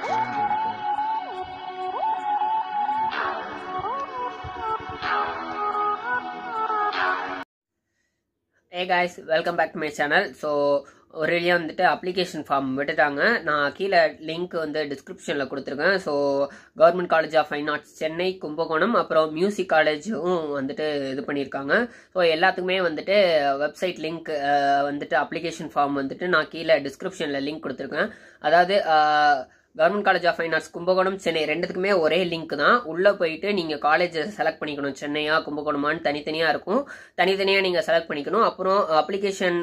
A guys welcome back to my channel so ஒரேலியா வந்துட்டு application form விட்டுட்டாங்க நான் கீழே லிங்க் வந்து டிஸ்கிரிப்ஷனில் கொடுத்துருக்கேன் so government college of fine arts Chennai Kumbakonam அப்புறம் மியூசிக் காலேஜும் வந்துட்டு இது பண்ணியிருக்காங்க ஸோ எல்லாத்துக்குமே வந்துட்டு வெப்சைட் லிங்க் வந்துட்டு அப்ளிகேஷன் ஃபார்ம் வந்துட்டு நான் கீழே டிஸ்கிரிப்ஷனில் லிங்க் கொடுத்துருக்கேன் அதாவது government college of fine arts Kumbakonam Chennai ரெண்டுத்துக்குமே ஒரே லிங்க் தான் உள்ளே போயிட்டு நீங்கள் காலேஜ் செலக்ட் பண்ணிக்கணும் சென்னையா கும்பகோணமான்னு தனித்தனியாக இருக்கும் தனித்தனியாக நீங்கள் செலக்ட் பண்ணிக்கணும் அப்புறம் அப்ளிகேஷன்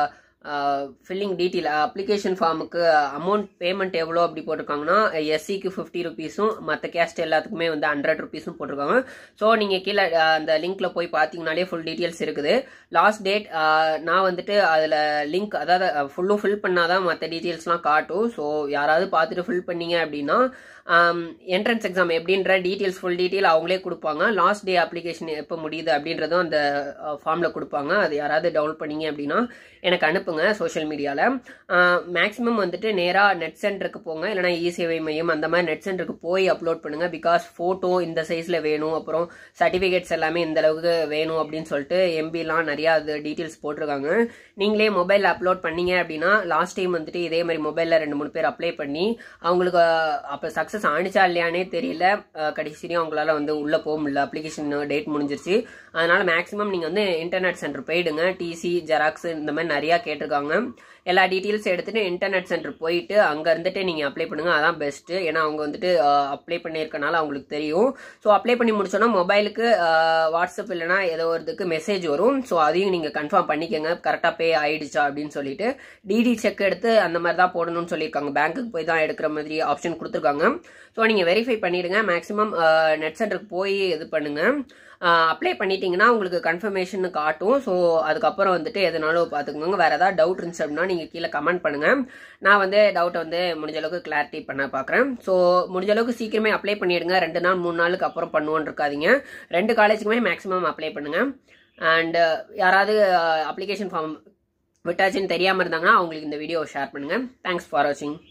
ஃபில்லிங் டீட்டெயில் அப்ளிகேஷன் ஃபார்முக்கு அமௌண்ட் பேமெண்ட் எவ்வளோ அப்படி போட்டிருக்காங்கன்னா எஸ்சிக்கு ஃபிஃப்டி ருபீஸும் மற்ற கேஸ்ட் எல்லாத்துக்குமே வந்து ஹண்ட்ரட் ருபீஸும் போட்டிருக்காங்க ஸோ நீங்கள் கீழே அந்த லிங்க்ல போய் பார்த்தீங்கனாலே ஃபுல் டீட்டெயில்ஸ் இருக்குது லாஸ்ட் டேட் நான் வந்துட்டு அதில் லிங்க் அதாவது ஃபுல்லும் ஃபில் பண்ணாதான் மற்ற டீட்டெயில்ஸ்லாம் காட்டும் ஸோ யாராவது பார்த்துட்டு ஃபில் பண்ணீங்க அப்படின்னா என்ட்ரன்ஸ் எக்ஸாம் எப்படின்ற டீட்டெயில்ஸ் ஃபுல் டீட்டெயில் அவங்களே கொடுப்பாங்க லாஸ்ட் டே அப்ளிகேஷன் எப்போ முடியுது அப்படின்றதும் அந்த ஃபார்மில் கொடுப்பாங்க அது யாராவது டவுன்லோட் பண்ணீங்க அப்படின்னா எனக்கு அனுப்புங்க சோஷியல் மீடியாவில் மேக்ஸிமம் வந்துட்டு நேராக நெட் சென்டருக்கு போங்க இல்லைனா இ சேவை மையம் அந்த மாதிரி நெட் சென்டருக்கு போய் அப்லோட் பண்ணுங்க பிகாஸ் ஃபோட்டோ இந்த சைஸில் வேணும் அப்புறம் சர்டிஃபிகேட்ஸ் எல்லாமே இந்த அளவுக்கு வேணும் அப்படின்னு சொல்லிட்டு எம்பிலாம் நிறையா அது டீட்டெயில்ஸ் போட்டிருக்காங்க நீங்களே மொபைல் அப்லோட் பண்ணீங்க அப்படின்னா லாஸ்ட் டைம் வந்துட்டு இதே மாதிரி மொபைலில் ரெண்டு மூணு பேர் அப்ளை பண்ணி அவங்களுக்கு அப்போ சக்ஸஸ் ஆனிச்சா இல்லையானே தெரியல கடைசியும் அவங்களால வந்து உள்ளே போக முடியல அப்ளிகேஷன் டேட் முடிஞ்சிருச்சு அதனால மேக்ஸிமம் நீங்கள் வந்து இன்டர்நெட் சென்டர் போயிடுங்க டிசி ஜெராக்ஸ் இந்த மாதிரி நிறையா கேட்டிருக்காங்க எல்லா டீட்டெயில்ஸ் எடுத்துட்டு இன்டர்நெட் சென்டர் போயிட்டு அங்கே இருந்துட்டு நீங்கள் அப்ளை பண்ணுங்க அதான் பெஸ்ட்டு ஏன்னா அவங்க வந்துட்டு அப்ளை பண்ணியிருக்கனால அவங்களுக்கு தெரியும் ஸோ அப்ளை பண்ணி முடிச்சோன்னா மொபைலுக்கு வாட்ஸ்அப் இல்லைனா ஏதோ ஒரு இதுக்கு மெசேஜ் வரும் ஸோ அதையும் நீங்கள் கன்ஃபார்ம் பண்ணிக்கோங்க கரெக்டாக பே ஆயிடுச்சா அப்படின்னு சொல்லிட்டு டிடி செக் எடுத்து அந்த மாதிரி தான் போடணும்னு சொல்லியிருக்காங்க பேங்க்குக்கு போய் தான் எடுக்கிற மாதிரி ஆப்ஷன் கொடுத்துருக்காங்க ஸோ நீங்கள் வெரிஃபை பண்ணிடுங்க மேக்ஸிமம் நெட் சென்டருக்கு போய் இது பண்ணுங்க அப்ளை பண்ணிட்டீங்கன்னா உங்களுக்கு கன்ஃபர்மேஷன் காட்டும் ஸோ அதுக்கப்புறம் வந்துட்டு எதுனாலும் பார்த்துக்கோங்க வேறு ஏதாவது டவுட் இருந்துச்சு அப்படின்னா நீங்கள் கீழே கமெண்ட் பண்ணுங்கள் நான் வந்து டவுட்டை வந்து முடிஞ்ச அளவுக்கு கிளாரிட்டி பண்ண பார்க்குறேன் ஸோ முடிஞ்ச அளவுக்கு சீக்கிரமே அப்ளை பண்ணிடுங்க ரெண்டு நாள் மூணு நாளுக்கு அப்புறம் பண்ணுவோன்னு இருக்காதீங்க ரெண்டு காலேஜுக்குமே மேக்ஸிமம் அப்ளை பண்ணுங்கள் அண்ட் யாராவது அப்ளிகேஷன் ஃபார்ம் விட்டாச்சுன்னு தெரியாமல் இருந்தாங்கன்னா அவங்களுக்கு இந்த வீடியோ ஷேர் பண்ணுங்கள் தேங்க்ஸ் ஃபார் வாட்சிங்